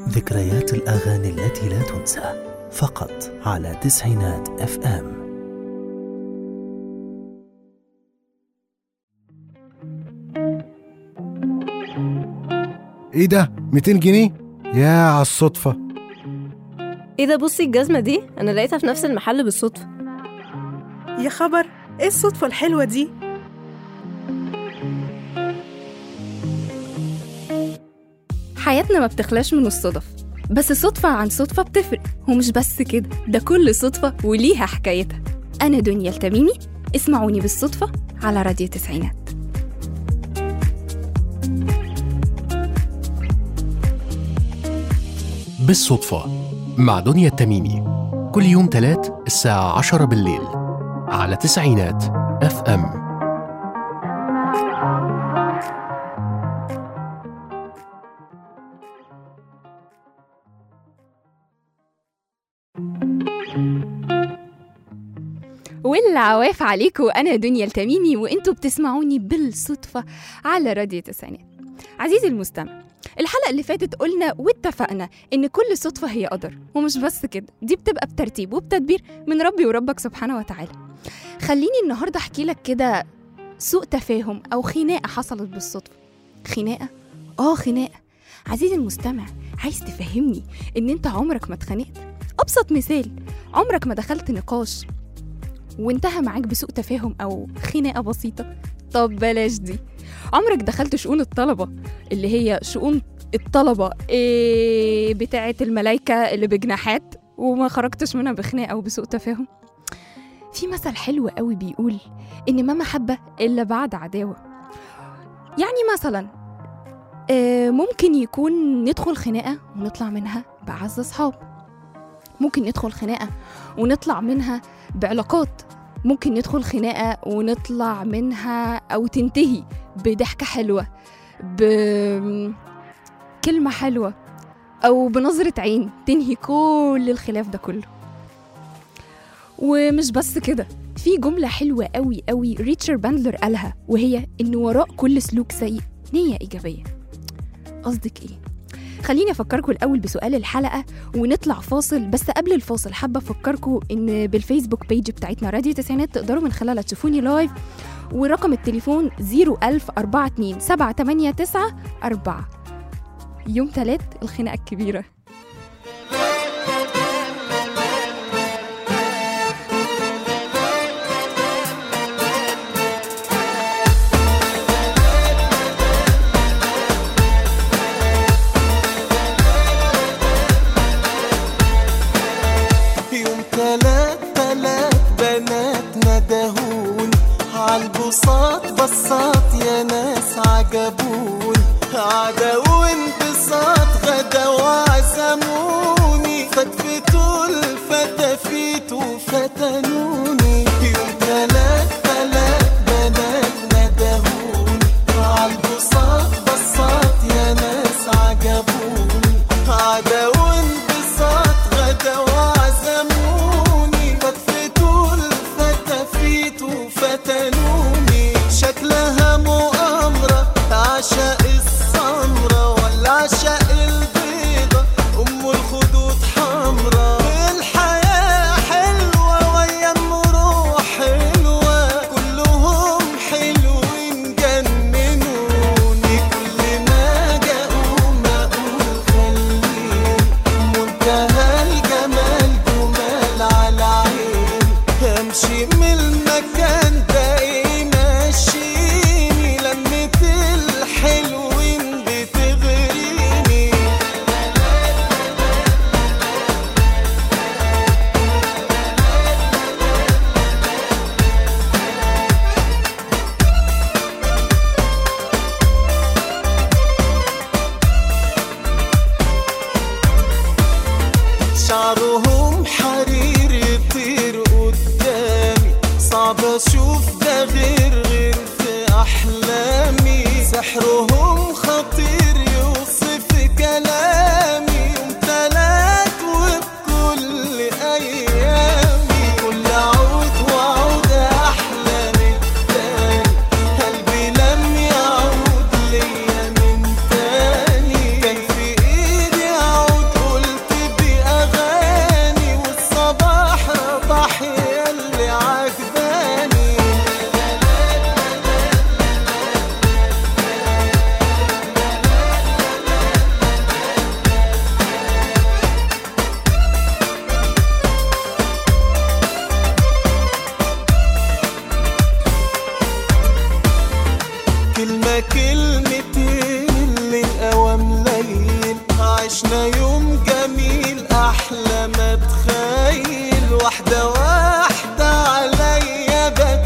ذكريات الأغاني التي لا تنسى فقط على تسعينات اف ام ايه ده 200 جنيه يا على الصدفة ايه ده بصي الجزمة دي انا لقيتها في نفس المحل بالصدفة يا خبر ايه الصدفة الحلوة دي حياتنا ما بتخلاش من الصدف بس صدفة عن صدفة بتفرق ومش بس كده ده كل صدفة وليها حكايتها أنا دنيا التميمي اسمعوني بالصدفة على راديو تسعينات بالصدفة مع دنيا التميمي كل يوم تلات الساعة عشرة بالليل على تسعينات اف ام والعواف عليكم أنا دنيا التميمي وانتوا بتسمعوني بالصدفة على راديو تسعينات عزيزي المستمع الحلقة اللي فاتت قلنا واتفقنا إن كل صدفة هي قدر ومش بس كده دي بتبقى بترتيب وبتدبير من ربي وربك سبحانه وتعالى خليني النهاردة أحكي لك كده سوء تفاهم أو خناقة حصلت بالصدفة خناقة؟ آه خناقة عزيزي المستمع عايز تفهمني إن أنت عمرك ما اتخانقت أبسط مثال عمرك ما دخلت نقاش وانتهى معاك بسوء تفاهم أو خناقة بسيطة طب بلاش دي عمرك دخلت شؤون الطلبة اللي هي شؤون الطلبة إيه بتاعة الملايكة اللي بجناحات وما خرجتش منها بخناقة أو بسوء تفاهم في مثل حلو قوي بيقول إن ما محبة إلا بعد عداوة يعني مثلا آه، ممكن يكون ندخل خناقة ونطلع منها بأعز أصحاب ممكن ندخل خناقة ونطلع منها بعلاقات ممكن ندخل خناقة ونطلع منها أو تنتهي بضحكة حلوة بكلمة حلوة أو بنظرة عين تنهي كل الخلاف ده كله ومش بس كده في جملة حلوة قوي قوي ريتشارد باندلر قالها وهي إن وراء كل سلوك سيء نية إيجابية قصدك إيه؟ خليني أفكركم الأول بسؤال الحلقة ونطلع فاصل بس قبل الفاصل حابة أفكركم إن بالفيسبوك بيج بتاعتنا راديو تسعينات تقدروا من خلالها تشوفوني لايف ورقم التليفون 01042 789 4 يوم تلات الخناقة الكبيرة يوم تلات تلات بنات ندهون عالبساط بساط يا ناس عجبون عدا وانبساط غدا وعزموني فتفتوا الفتافيت وفتنوني يوم تلات تلات بنات ندهون عالبساط بساط يا ناس عجبوني عدا وانبساط غدا وعزموني فتفتوا الفتافيت وفتنوني شكلها مؤامرة عشاء السمرة ولا عشاء البيضة أم الخدود حمرا الحياة حلوة ويا المروح حلوة كلهم حلوين جننوني كل ما جاءوا ما أقول خليني عشنا يوم جميل احلى ما تخيل واحدة واحدة عليا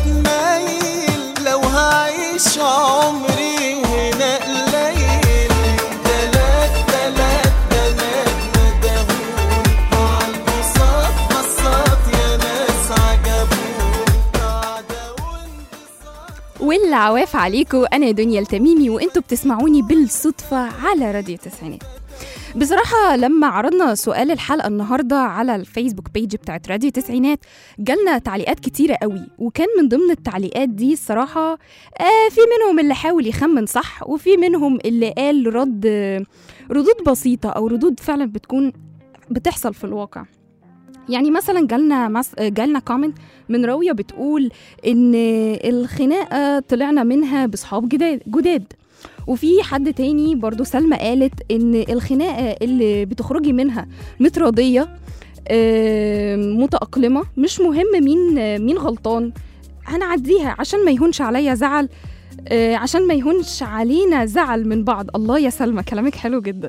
بتميل لو هعيش عمري هنا قليل تلات تلات بنات ندهوني عالبساط بساط يا ناس عجبوني قعدة وانبساط والعواف عليكم انا دنيا التميمي وانتوا بتسمعوني بالصدفه على راديو التسعينات بصراحة لما عرضنا سؤال الحلقة النهاردة على الفيسبوك بيج بتاعت راديو تسعينات جالنا تعليقات كتيرة قوي وكان من ضمن التعليقات دي الصراحة آه في منهم اللي حاول يخمن صح وفي منهم اللي قال رد ردود بسيطة أو ردود فعلا بتكون بتحصل في الواقع يعني مثلا جالنا مس... جالنا كومنت من راوية بتقول ان الخناقه طلعنا منها بصحاب جداد جداد وفي حد تاني برضو سلمى قالت ان الخناقه اللي بتخرجي منها متراضيه آه، متأقلمة مش مهم مين آه، مين غلطان هنعديها عشان ما يهونش عليا زعل آه، عشان ما يهونش علينا زعل من بعض الله يا سلمى كلامك حلو جدا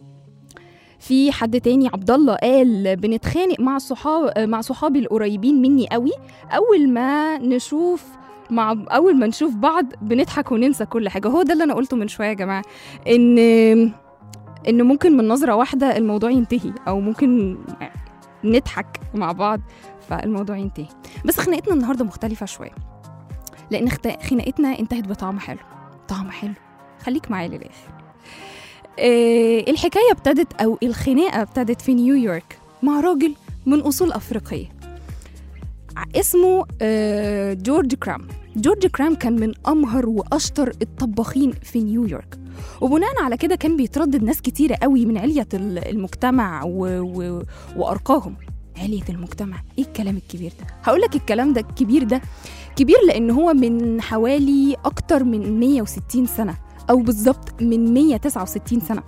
في حد تاني عبد الله قال بنتخانق مع صحاب مع صحابي القريبين مني قوي اول ما نشوف مع اول ما نشوف بعض بنضحك وننسى كل حاجه هو ده اللي انا قلته من شويه يا جماعه ان ان ممكن من نظره واحده الموضوع ينتهي او ممكن نضحك مع بعض فالموضوع ينتهي بس خناقتنا النهارده مختلفه شويه لان خت- خناقتنا انتهت بطعم حلو طعم حلو خليك معايا للاخر آه، الحكايه ابتدت او الخناقه ابتدت في نيويورك مع راجل من اصول افريقيه ع- اسمه آه، جورج كرام جورج كرام كان من امهر واشطر الطباخين في نيويورك وبناء على كده كان بيتردد ناس كتيره قوي من عليه ال- المجتمع و... و... وارقاهم علية المجتمع ايه الكلام الكبير ده هقول لك الكلام ده الكبير ده كبير لان هو من حوالي اكتر من 160 سنه او بالظبط من 169 سنه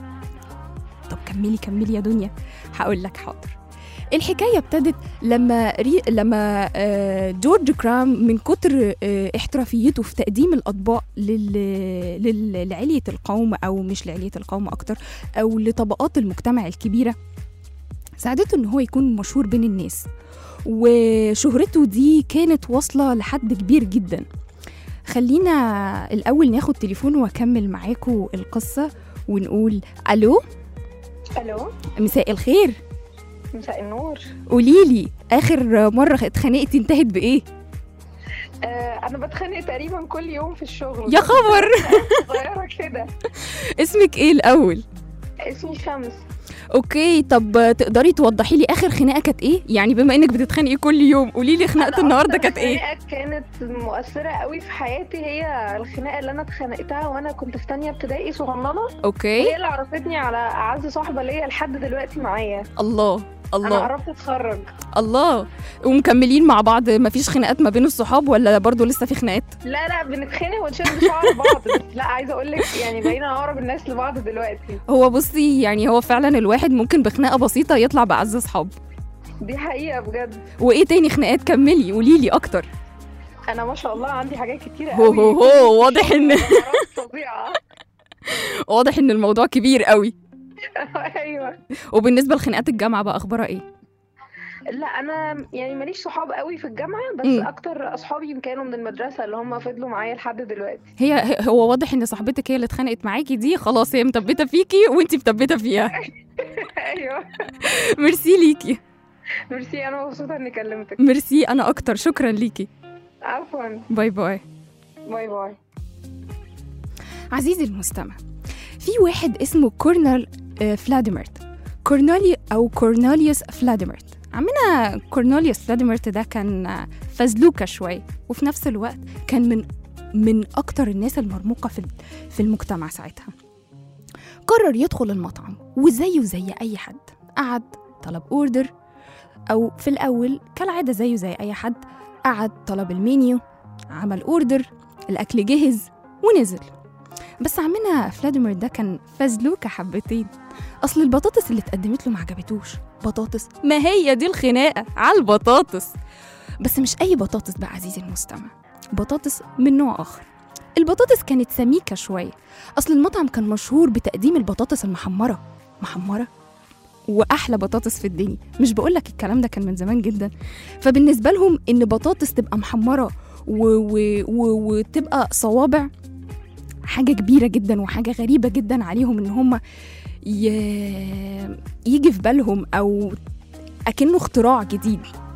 طب كملي كملي يا دنيا هقول لك حاضر الحكايه ابتدت لما ري... لما آه، جورج كرام من كتر آه، احترافيته في تقديم الاطباق لل... لل... لعليه القوم او مش لعليه القوم اكتر او لطبقات المجتمع الكبيره ساعدته ان هو يكون مشهور بين الناس وشهرته دي كانت واصله لحد كبير جدا خلينا الاول ناخد تليفون واكمل معاكم القصه ونقول الو الو مساء الخير مساء النور قوليلي اخر مره اتخانقتي انتهت بايه آه انا بتخانق تقريبا كل يوم في الشغل يا خبر صغيره كده اسمك ايه الاول اسمي شمس اوكي طب تقدري توضحي لي اخر خناقه كانت ايه يعني بما انك بتتخانقي كل يوم قولي لي خناقه أنا النهارده أكتر كانت ايه خناقة كانت مؤثرة قوي في حياتي هي الخناقة اللي أنا اتخانقتها وأنا كنت في تانية ابتدائي صغننة اوكي هي اللي عرفتني على أعز صاحبة ليا لحد دلوقتي معايا الله أنا الله قربت أتخرج الله ومكملين مع بعض مفيش خناقات ما بين الصحاب ولا برضو لسه في خناقات لا لا بنتخانق ونشد شعر بعض بس لا عايزة أقول لك يعني بقينا أقرب الناس لبعض دلوقتي هو بصي يعني هو فعلا الواحد ممكن بخناقه بسيطه يطلع باعز اصحاب دي حقيقة بجد وايه تاني خناقات كملي قولي لي اكتر أنا ما شاء الله عندي حاجات كتيرة هو قوي هو هو واضح ان حوارات فظيعة واضح ان الموضوع كبير قوي أيوه وبالنسبه لخناقات الجامعه بقى اخبارها ايه لا انا يعني ماليش صحاب قوي في الجامعه بس مم. اكتر اصحابي كانوا من المدرسه اللي هم فضلوا معايا لحد دلوقتي هي هي- هو واضح ان صاحبتك هي اللي اتخانقت معاكي دي خلاص هي مثبته فيكي وانتي مثبته فيها ايوه ميرسي ليكي ميرسي انا مبسوطه اني كلمتك ميرسي انا اكتر شكرا ليكي عفوا باي باي باي باي عزيزي المستمع في واحد اسمه كورنل آه، فلاديميرت كورنولي او كورنوليوس فلاديميرت عمنا كورنوليوس فلاديميرت ده كان آه، فزلوكة شوية وفي نفس الوقت كان من من اكتر الناس المرموقة في في المجتمع ساعتها قرر يدخل المطعم وزيه زي اي حد قعد طلب اوردر او في الاول كالعادة زيه زي اي حد قعد طلب المنيو عمل اوردر الاكل جهز ونزل بس عمنا فلاديمير ده كان فزلوكة حبتين أصل البطاطس اللي اتقدمت له ما عجبتوش بطاطس ما هي دي الخناقة على البطاطس بس مش أي بطاطس بقى عزيزي المستمع بطاطس من نوع آخر البطاطس كانت سميكة شوية أصل المطعم كان مشهور بتقديم البطاطس المحمرة محمره واحلى بطاطس في الدنيا مش بقول لك الكلام ده كان من زمان جدا فبالنسبه لهم ان بطاطس تبقى محمره و... و... و... وتبقى صوابع حاجه كبيره جدا وحاجه غريبه جدا عليهم ان هم ي... يجي في بالهم او اكنه اختراع جديد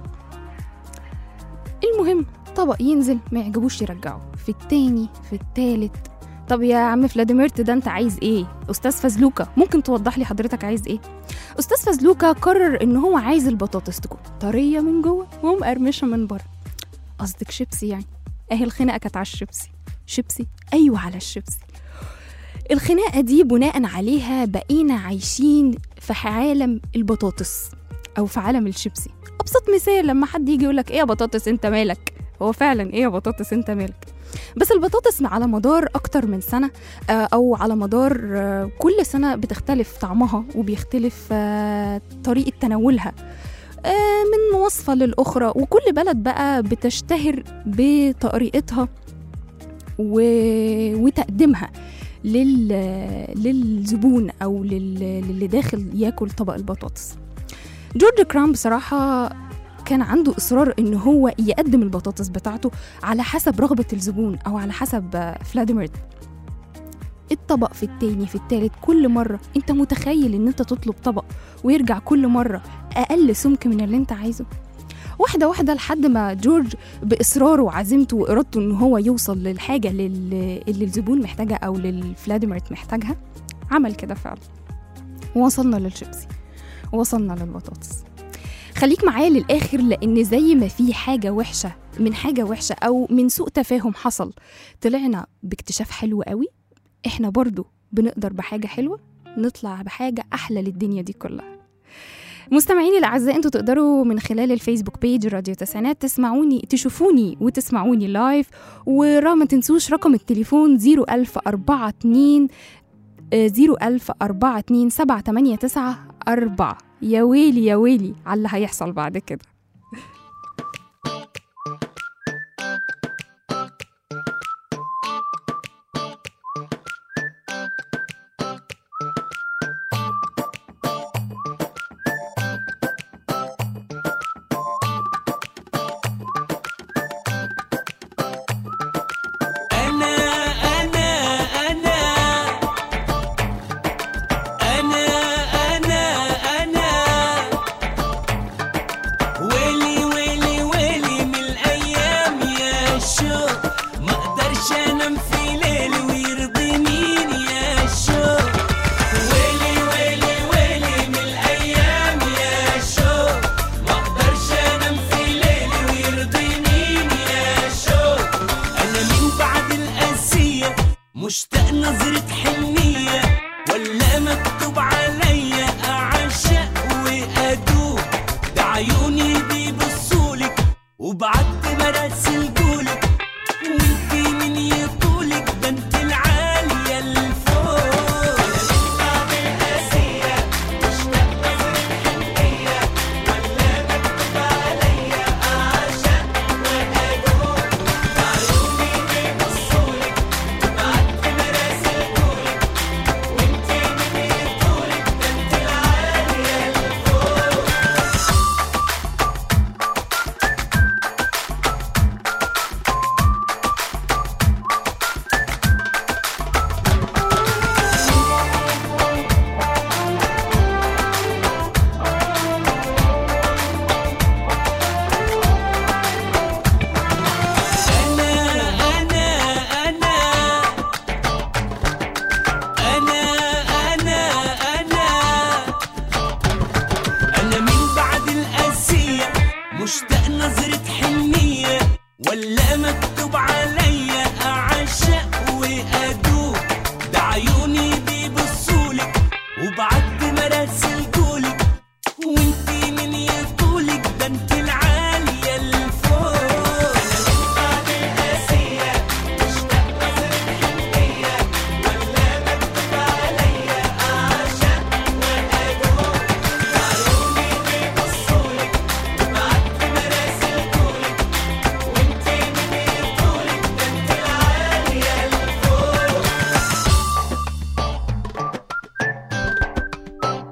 المهم طبق ينزل ما يعجبوش يرجعه في التاني في التالت طب يا عم فلاديميرت ده انت عايز ايه استاذ فزلوكا ممكن توضح لي حضرتك عايز ايه استاذ فزلوكا قرر ان هو عايز البطاطس تكون طريه من جوه ومقرمشه من بره قصدك شيبسي يعني اهي الخناقه كانت على الشيبسي شيبسي ايوه على الشيبسي الخناقه دي بناء عليها بقينا عايشين في عالم البطاطس او في عالم الشيبسي ابسط مثال لما حد يجي يقول لك ايه يا بطاطس انت مالك هو فعلا ايه يا بطاطس انت مالك بس البطاطس على مدار اكتر من سنه آه، او على مدار آه، كل سنه بتختلف طعمها وبيختلف آه، طريقه تناولها آه، من وصفه للاخرى وكل بلد بقى بتشتهر بطريقتها و... وتقديمها لل... للزبون او لل... للي داخل ياكل طبق البطاطس جورج كرام بصراحه كان عنده اصرار ان هو يقدم البطاطس بتاعته على حسب رغبه الزبون او على حسب آه، فلاديمير الطبق في التاني في التالت كل مرة انت متخيل ان انت تطلب طبق ويرجع كل مرة اقل سمك من اللي انت عايزه واحدة واحدة لحد ما جورج بإصراره وعزيمته وإرادته إن هو يوصل للحاجة لل- اللي الزبون محتاجها أو للفلاديميرت محتاجها عمل كده فعلا ووصلنا للشيبسي ووصلنا للبطاطس خليك معايا للآخر لأن زي ما في حاجة وحشة من حاجة وحشة أو من سوء تفاهم حصل طلعنا باكتشاف حلو قوي إحنا برضو بنقدر بحاجة حلوة نطلع بحاجة أحلى للدنيا دي كلها مستمعيني الأعزاء أنتوا تقدروا من خلال الفيسبوك بيج راديو تسعينات تسمعوني تشوفوني وتسمعوني لايف ورا ما تنسوش رقم التليفون 01042 01042 789 يا ويلي يا ويلي على اللي هيحصل بعد كده أنا أنا أنا أنا أنا أنا ويلي ويلي ويلي من الأيام يا شوق ما أقدرش أنام في ليلي ويرضي مين يا شوق ويلي ويلي ويلي من الأيام يا شوق ما أقدرش أنام في ليلي ويرضي مين يا شوق أنا من بعد القاسية مشتاق نظرة حنية ولا مكتوب عليا أعشق وأدوب ده عيوني بيبصولك وبعت مراسل جولك وانتي من يطولك ده انت العالية الفوق أنا من بعد القاسية مشتاق نظرة حنية ولا مكتوب عليا أعشق وأدوب ده عيوني بيبصولك وبعت مراسل جولك وانتي من يطولك ده انت العالية الفوق أنا أنا أنا أنا أنا أنا أنا من بعد القاسية مشتاق نظرة حنية ولا مكتوب عليا أعشق وأدوب ده عيوني بيبصولك وبعد مراسل جولك وانتي من يطولك ده انت العالية الفوق أنا من بعد القاسية مشتاق نظرة حنية ولا مكتوب عليا أعشق وأدوب ده عيوني بيبصولك وبعد مراسل جولك وانتي من يطولك ده انت العالية الفوق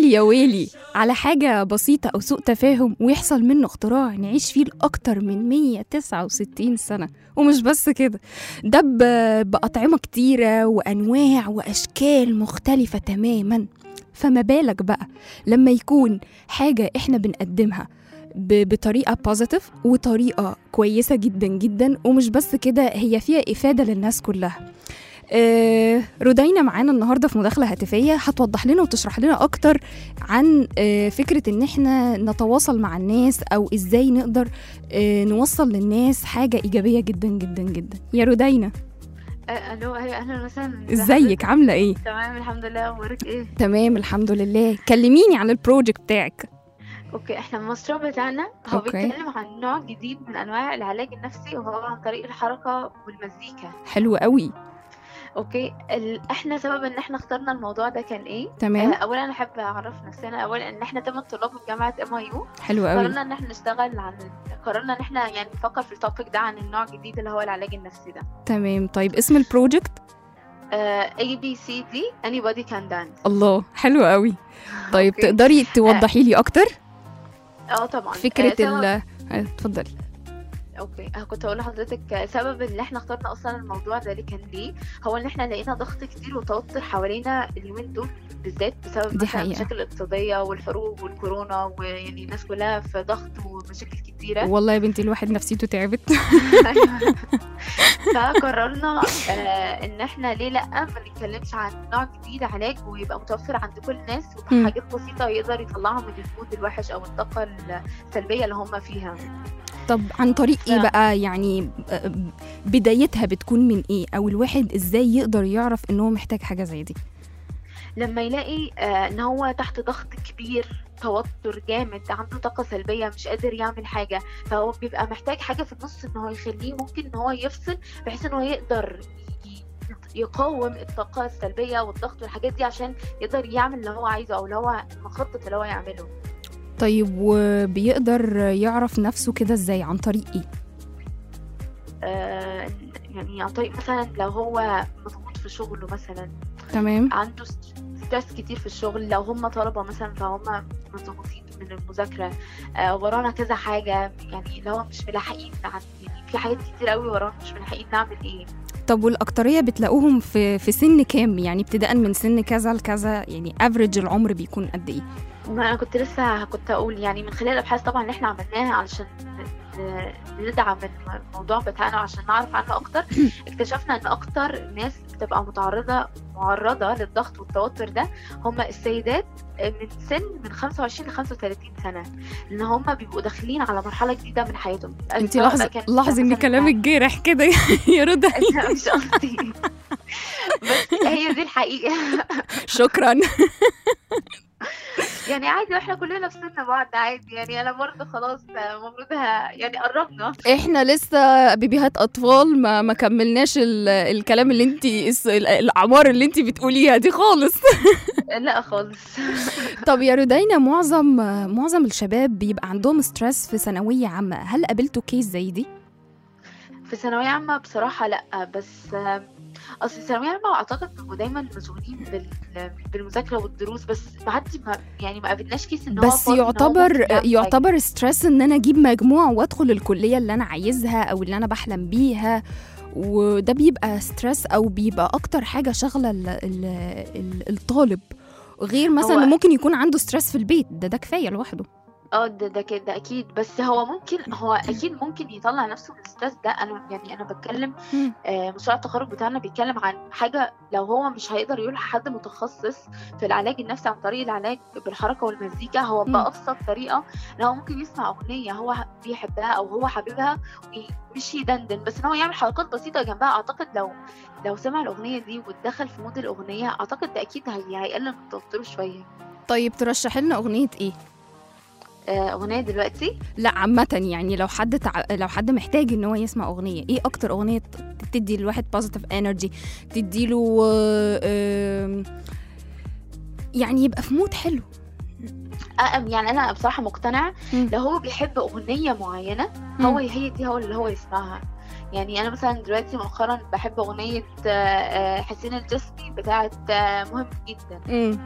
ويلي يا ويلي على حاجة بسيطة أو سوء تفاهم ويحصل منه اختراع نعيش فيه لأكتر من 169 سنة ومش بس كده ده ب- بأطعمة كتيرة وأنواع وأشكال مختلفة تماما فما بالك بقى لما يكون حاجة إحنا بنقدمها ب- بطريقة بوزيتيف وطريقة كويسة جدا جدا ومش بس كده هي فيها إفادة للناس كلها آه، رودينا معانا النهارده في مداخله هاتفيه هتوضح لنا وتشرح لنا اكتر عن آه، فكره ان احنا نتواصل مع الناس او ازاي نقدر آه، نوصل للناس حاجه ايجابيه جدا جدا جدا يا رودينا آه، الو هي اهلا وسهلا ازيك عامله ايه تمام الحمد لله اخبارك ايه تمام الحمد لله كلميني عن البروجكت بتاعك اوكي احنا المشروع بتاعنا هو أوكي. بيتكلم عن نوع جديد من انواع العلاج النفسي وهو عن طريق الحركه والمزيكا حلو قوي اوكي ال... احنا سبب ان احنا اخترنا الموضوع ده كان ايه تمام آه، اولا انا احب اعرف نفسنا اولا ان احنا تمن طلاب في جامعه ام اي يو حلو قوي قررنا ان احنا نشتغل عن قررنا ان احنا يعني نفكر في التوبيك ده عن النوع الجديد اللي هو العلاج النفسي ده تمام طيب اسم البروجكت اي بي سي دي anybody can dance الله حلو قوي طيب أوكي. تقدري توضحي لي اكتر اه طبعا فكره آه، سبب- ال آه، اتفضلي اوكي أنا كنت اقول لحضرتك سبب ان احنا اخترنا اصلا الموضوع ده اللي كان ليه هو ان احنا لقينا ضغط كتير وتوتر حوالينا اليومين دول بالذات بسبب دي مثلا حقيقة. المشاكل الاقتصاديه والحروب والكورونا ويعني الناس كلها في ضغط ومشاكل كتيره والله يا بنتي الواحد نفسيته تعبت أيوة. فقررنا آه ان احنا ليه لا ما نتكلمش عن نوع جديد علاج ويبقى متوفر عند كل الناس مم. وبحاجات بسيطه يقدر يطلعهم من المود الوحش او الطاقه السلبيه اللي هم فيها طب عن طريق ايه ف- بقى يعني آه، بدايتها بتكون من ايه او الواحد ازاي يقدر يعرف ان هو محتاج حاجه زي دي لما يلاقي آه، ان هو تحت ضغط كبير توتر جامد عنده طاقة سلبية مش قادر يعمل حاجة فهو بيبقى محتاج حاجة في النص ان هو يخليه ممكن ان هو يفصل بحيث ان هو يقدر ي- يقاوم الطاقة السلبية والضغط والحاجات دي عشان يقدر يعمل اللي هو عايزه او اللي هو مخطط اللي هو يعمله طيب وبيقدر يعرف نفسه كده ازاي عن طريق ايه آه، يعني عن طريق مثلا لو هو مضغوط في شغله مثلا تمام عنده ستريس كتير في الشغل لو هم طلبة مثلا فهم مضغوطين من المذاكرة آه ورانا كذا حاجة يعني لو مش ملاحقين عن يعني في حاجات كتير قوي ورانا مش ملاحقين نعمل ايه طب والاكتريه بتلاقوهم في في سن كام يعني ابتداء من سن كذا لكذا يعني افريج العمر بيكون قد ايه ما انا كنت لسه كنت اقول يعني من خلال الابحاث طبعا اللي احنا عملناها علشان ن- ندعم الموضوع بتاعنا عشان نعرف عنه اكتر اكتشفنا ان اكتر ناس بتبقى متعرضه معرضه للضغط والتوتر ده هم السيدات من سن من 25 ل 35 سنه لان هم بيبقوا داخلين على مرحله جديده من حياتهم انت سواء لاحظه بقى كانت لاحظه ان مثلاً كلامك جارح كده يا رضا لا مش قصدي بس هي دي الحقيقه شكرا يعني عادي واحنا كلنا في سن بعض عادي يعني انا برضه خلاص المفروض ه- يعني قربنا احنا لسه بيبيهات اطفال ما ما كملناش ال- الكلام اللي انت الاعمار اللي انت بتقوليها دي خالص لا خالص طب يا رودينا معظم معظم الشباب بيبقى عندهم ستريس في ثانويه عامه هل قابلتوا كيس زي دي في ثانوية عامة بصراحة لأ بس آم، أصل الثانوية عامة أعتقد بيبقوا دايما مشغولين بال... بالمذاكرة والدروس بس ما حدش ما يعني ما قابلناش كيس إن هو بس فاضي إن هو يعتبر ممكن يعمل حاجة. يعتبر ستريس ان انا اجيب مجموع وادخل الكليه اللي انا عايزها او اللي انا بحلم بيها وده بيبقى ستريس او بيبقى اكتر حاجه شغله ال- ال- ال- الطالب غير مثلا هو- إن ممكن يكون عنده ستريس في البيت ده ده كفايه لوحده اه ده ده كده ده اكيد بس هو ممكن هو اكيد ممكن يطلع نفسه من الستريس ده انا يعني انا بتكلم مم. آه مشروع التخرج بتاعنا بيتكلم عن حاجه لو هو مش هيقدر يروح لحد متخصص في العلاج النفسي عن طريق العلاج بالحركه والمزيكا هو مم. بابسط طريقه ان هو ممكن يسمع اغنيه هو بيحبها او هو حاببها ومش يدندن بس ان هو يعمل حركات بسيطه جنبها اعتقد لو لو سمع الاغنيه دي واتدخل في مود الاغنيه اعتقد ده اكيد هي هيقلل من توتره شويه طيب ترشحي لنا اغنيه ايه آه، اغنيه دلوقتي لا عامة يعني لو حد تع... لو حد محتاج ان هو يسمع اغنية ايه اكتر اغنية ت- تدي الواحد بوزيتيف انرجي تديله آه، آم، يعني يبقى في مود حلو آه، يعني انا بصراحه مقتنعه مم. لو هو بيحب اغنيه معينه هو هي دي هو اللي هو يسمعها يعني انا مثلا دلوقتي مؤخرا بحب اغنيه آه، آه، حسين الجسمي بتاعت آه، مهم جدا مم.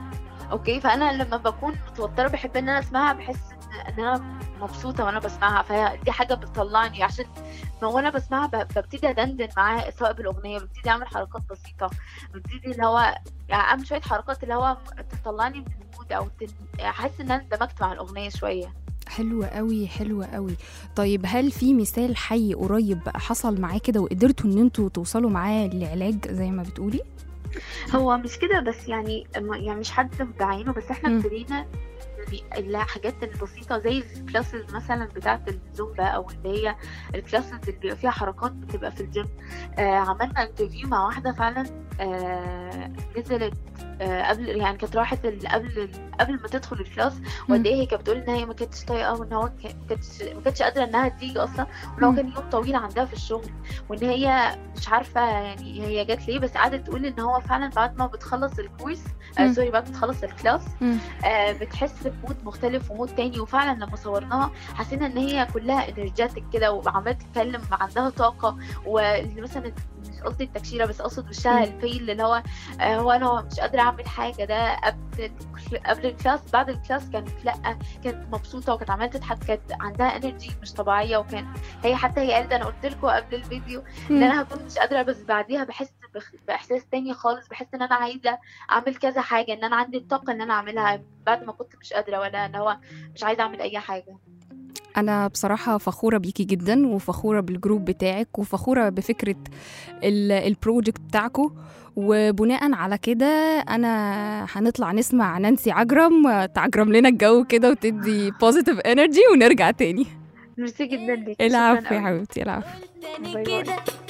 اوكي فانا لما بكون متوتره بحب ان انا اسمعها بحس ان ان انا مبسوطه وانا بسمعها فدي حاجه بتطلعني عشان ما وانا بسمعها ب- ببتدي ادندن معاها سواء بالاغنيه ببتدي اعمل حركات بسيطه ببتدي اللي هو يعني اعمل شويه حركات اللي هو تطلعني من المود او تن- احس ان انا اندمجت مع الاغنيه شويه حلوة قوي حلوة قوي طيب هل في مثال حي قريب بقى حصل معاه كده وقدرتوا ان انتوا توصلوا معاه لعلاج زي ما بتقولي هو مش كده بس يعني يعني مش حد بعينه بس احنا مم. ابتدينا يعني الحاجات البسيطة زي الكلاسز مثلا بتاعة الزومبا أو اللي هي الكلاسز اللي بيبقى فيها حركات بتبقى في الجيم آه عملنا انترفيو مع واحدة فعلا آه نزلت آه قبل يعني كانت راحت ال- قبل قبل ما تدخل الكلاس وقد ايه هي كانت بتقول ان هي ما كانتش طايقه وان هو كان- ما كانتش ما كانتش قادره انها تيجي اصلا وان هو مم. كان يوم طويل عندها في الشغل وان هي مش عارفه يعني هي جت ليه بس قعدت تقول ان هو فعلا بعد ما بتخلص الكورس آه مم. سوري بعد ما تخلص الكلاس مم. آه بتحس بمود مختلف ومود تاني وفعلا لما صورناها حسينا ان هي كلها انرجيتك كده وعماله تتكلم عندها طاقه ومثلا مش قصدي التكشيره بس اقصد وشها مم. الفيل اللي هو آه هو انا مش قادره اعمل حاجه ده قبل قبل الكلاس بعد الكلاس كانت لا كانت مبسوطه وكانت عماله تضحك كانت عندها انرجي مش طبيعيه وكان هي حتى هي قالت انا قلت لكم قبل الفيديو ان مم. انا هكون مش قادره بس بعديها بحس بخ- باحساس تاني خالص بحس ان انا عايزه اعمل كذا حاجه ان انا عندي الطاقه ان انا اعملها بعد ما كنت مش قادره ولا ان هو مش عايزه اعمل اي حاجه انا بصراحه فخوره بيكي جدا وفخوره بالجروب بتاعك وفخوره بفكره ال- البروجكت بتاعكم وبناء على كده انا هنطلع نسمع نانسي عجرم تعجرم لنا الجو كده وتدي بوزيتيف انرجي ونرجع تاني ميرسي جدا ليكي العفو شكراً يا أوي. حبيبتي العفو باي باي.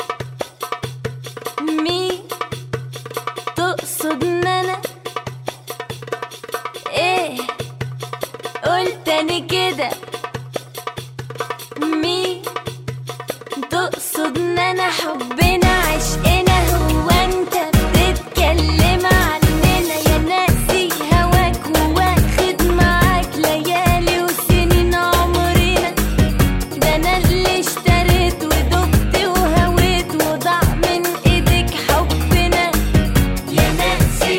مين تقصد ان انا ايه قلت انا كده مين تقصد ان انا حبنا عشقنا هو انت بتتكلم عننا يا ناسي هواك وواخد معاك ليالي وسنين عمرنا ده انا اللي اشتريت ودقت وهويت وضاع من ايدك حبنا يا ناسي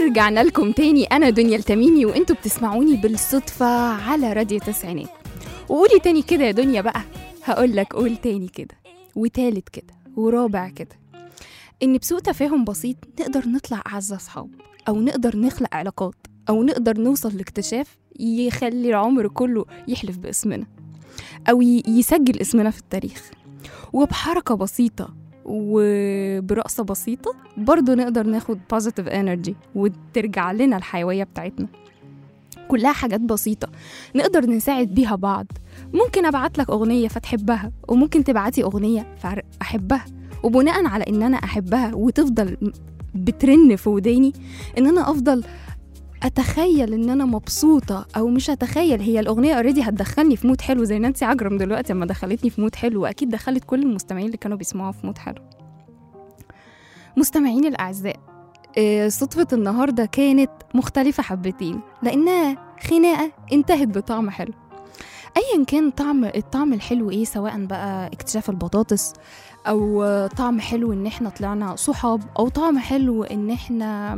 ورجعنا لكم تاني انا دنيا التميمي وانتوا بتسمعوني بالصدفه على راديو تسعينات وقولي تاني كده يا دنيا بقى هقول لك قول تاني كده وتالت كده ورابع كده ان بسوء تفاهم بسيط نقدر نطلع اعز اصحاب او نقدر نخلق علاقات او نقدر نوصل لاكتشاف يخلي العمر كله يحلف باسمنا او ي- يسجل اسمنا في التاريخ وبحركه بسيطه وبرقصة بسيطة برضو نقدر ناخد positive energy وترجع لنا الحيوية بتاعتنا كلها حاجات بسيطة نقدر نساعد بيها بعض ممكن أبعت لك أغنية فتحبها وممكن تبعتي أغنية فأحبها وبناء على إن أنا أحبها وتفضل م- بترن في وداني إن أنا أفضل اتخيل ان انا مبسوطه او مش اتخيل هي الاغنيه اوريدي هتدخلني في مود حلو زي نانسي عجرم دلوقتي لما دخلتني في مود حلو واكيد دخلت كل المستمعين اللي كانوا بيسمعوها في مود حلو مستمعين الاعزاء آه، صدفة النهاردة كانت مختلفة حبتين لأنها خناقة انتهت بطعم حلو أيا كان طعم الطعم الحلو إيه سواء بقى اكتشاف البطاطس أو آه، طعم حلو إن إحنا طلعنا صحاب أو طعم حلو إن إحنا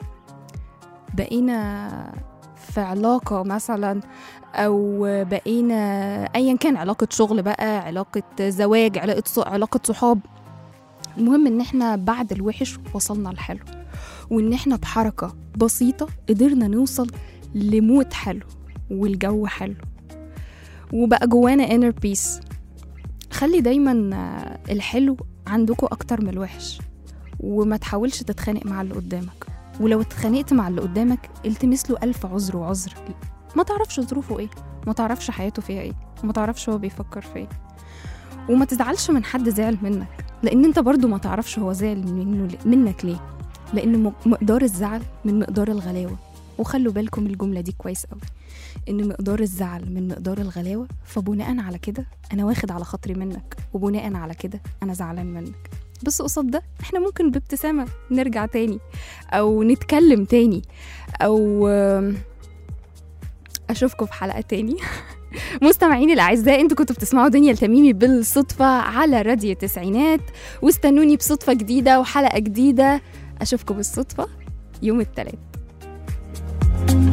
بقينا في علاقة مثلا أو بقينا أيا كان علاقة شغل بقى علاقة زواج علاقة ص- علاقة صحاب المهم إن إحنا بعد الوحش وصلنا الحلو وإن إحنا بحركة بسيطة قدرنا نوصل لموت حلو والجو حلو وبقى جوانا inner peace خلي دايما آه، الحلو عندكم أكتر من الوحش وما تحاولش تتخانق مع اللي قدامك ولو اتخانقت مع اللي قدامك التمس له ألف عذر وعذر ما تعرفش ظروفه ايه ما تعرفش حياته فيها ايه ما تعرفش هو بيفكر في ايه وما تزعلش من حد زعل منك لان انت برضو ما تعرفش هو زعل منه منك ليه لان م- مقدار الزعل من مقدار الغلاوه وخلوا بالكم الجمله دي كويس قوي ان مقدار الزعل من مقدار الغلاوه فبناء على كده انا واخد على خاطري منك وبناء على كده انا زعلان منك بس قصاد ده احنا ممكن بابتسامه نرجع تاني او نتكلم تاني او آم، اشوفكم في حلقه تاني مستمعيني الاعزاء انتوا كنتوا بتسمعوا دنيا التميمي بالصدفه على راديو التسعينات واستنوني بصدفه جديده وحلقه جديده اشوفكم بالصدفه يوم الثلاث